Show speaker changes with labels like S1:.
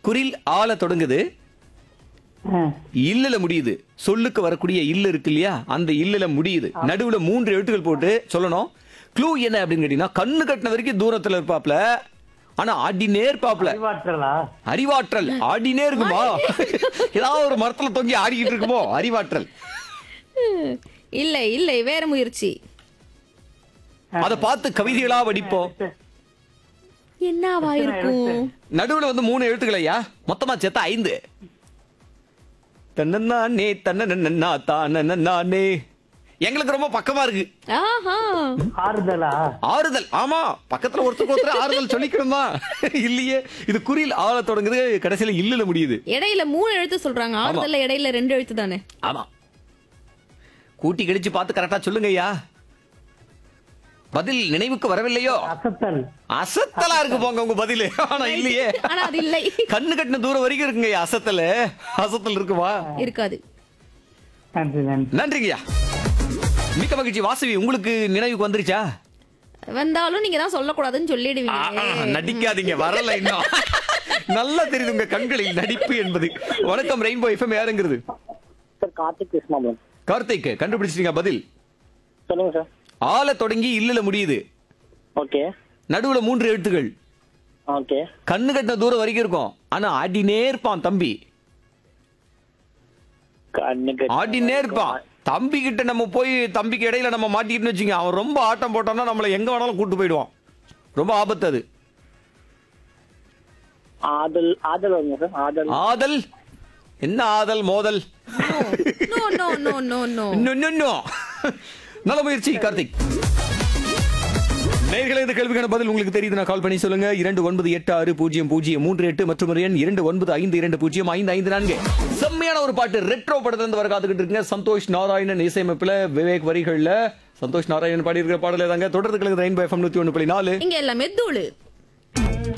S1: குரில் ஆல தொடங்குது
S2: ஆ,
S1: இல்லல முடியுது சொல்லுக்கு வரக்கூடிய இல்ல இருக்கு இல்லையா அந்த இல்லல முடியுது நடுவுல மூன்று எழுத்துக்கள் போட்டு சொல்லணும் க்ளூ என்ன அப்படின்னு கேட்டீங்கன்னா கண்ணு கட்டின வரைக்கும் தூரத்துல இருப்பாப்ல ஆனா ஆடினே இருப்பாப்ல
S2: அறிவாற்றலா
S1: அறிவாற்றல் ஆடினே இருக்குமா ஏதாவது ஒரு மரத்துல தொங்கி ஆடிக்கிட்டு இருக்குமோ அறிவாற்றல்
S3: இல்லை இல்லை வேற முயற்சி
S1: அதை பார்த்து கவிதைகளா வடிப்போம்
S3: என்னவா இருக்கும்
S1: நடுவுல வந்து மூணு எழுத்துக்கள் ஐயா மொத்தமா சேர்த்தா ஐந்து தன்னே தன்னா தானே எங்களுக்கு ரொம்ப பக்கமா இருக்கு
S3: ஆஹா
S2: ஆறுதலா
S1: ஆறுதல் ஆமா பக்கத்துல ஒருத்தருக்கு ஒருத்தர் ஆறுதல் சொல்லிக்கணுமா இல்லையே இது குறியில் ஆள தொடங்குது கடைசியில இல்லல முடியுது
S3: இடையில மூணு எழுத்து சொல்றாங்க ஆறுதல்ல இடையில ரெண்டு எழுத்து தானே
S1: ஆமா கூட்டி கழிச்சு பார்த்து கரெக்டா சொல்லுங்க ஐயா பதில் நினைவுக்கு வரவில்லையோ
S2: அசத்தல்
S1: அசத்தலா இருக்கு போங்க உங்க பதில் ஆனா இல்லையே
S3: ஆனா அது இல்லை
S1: கண்ணு கட்டின தூரம் வரைக்கும் இருக்குங்க ஐயா அசத்தல் அசத்தல் இருக்குமா
S3: இருக்காது
S2: நன்றி நன்றி
S1: நன்றிங்கய்யா மிக்க மகிழ்ச்சி வாசவி உங்களுக்கு நினைவுக்கு வந்துருச்சா
S3: வந்தாலும் நீங்க தான் சொல்லக்கூடாதுன்னு
S1: ஆ,
S3: சொல்லிடுவீங்க
S1: ஆ, நடிக்காதீங்க வரல இன்னும் நல்லா தெரியுது உங்க கண்களில் நடிப்பு என்பது வணக்கம் ரெயின்போ எஃப்எம் யாருங்கிறது
S4: சார் கார்த்திக் கிருஷ்ணா மேம்
S1: கார்த்திக் கண்டுபிடிச்சிட்டீங்க பதில்
S4: சொல்லுங்க சார்
S1: ஆல தொடங்கி இல்லல முடியுது
S4: ஓகே
S1: நடுவுல மூன்று எழுத்துகள்
S4: ஓகே
S1: கண்ணு கட்டின தூரம் வரைக்கும் இருக்கும் ஆனா ஆடினே இருப்பான் தம்பி
S4: கண்ணுக்கு
S1: ஆடினே இருப்பான் தம்பி கிட்ட நம்ம போய் தம்பிக்கு இடையில நம்ம மாட்டிக்கிட்டு வச்சுங்க அவன் ரொம்ப ஆட்டம் போட்டான்னா நம்மள எங்க வேணாலும் கூட்டு போயிடுவான் ரொம்ப ஆபத்து அது
S4: ஆதல் ஆதல் வருங்க சார் ஆதல்
S1: ஆதல் என்ன ஆதல் மோதல்
S3: no no no no no
S1: இன்னும், இன்னும், இன்னும். நல்ல முயற்சி கார்த்திக் நேயர்களே இந்த கேள்விக்கான பதில் உங்களுக்கு தெரியுது நான் கால் பண்ணி சொல்லுங்க இரண்டு ஒன்பது எட்டு ஆறு பூஜ்ஜியம் பூஜ்ஜியம் மூன்று எட்டு மற்றும் ஒரு எண் இரண்டு ஒன்பது ஐந்து இரண்டு பூஜ்ஜியம் ஐந்து ஐந்து நான்கு செம்மையான ஒரு பாட்டு ரெட்ரோ படத்துல இருந்து வர காத்துக்கிட்டு இருக்குங்க சந்தோஷ் நாராயணன் இசையமைப்புல விவேக் வரிகள்ல சந்தோஷ் நாராயணன் பாடி இருக்கிற பாடலே தாங்க தொடர்ந்து கிழக்கு ரெயின்போ எஃப்எம் நூத்தி ஒன்று புள்ளி நாலு
S3: இங்க எல்லாமே தூளு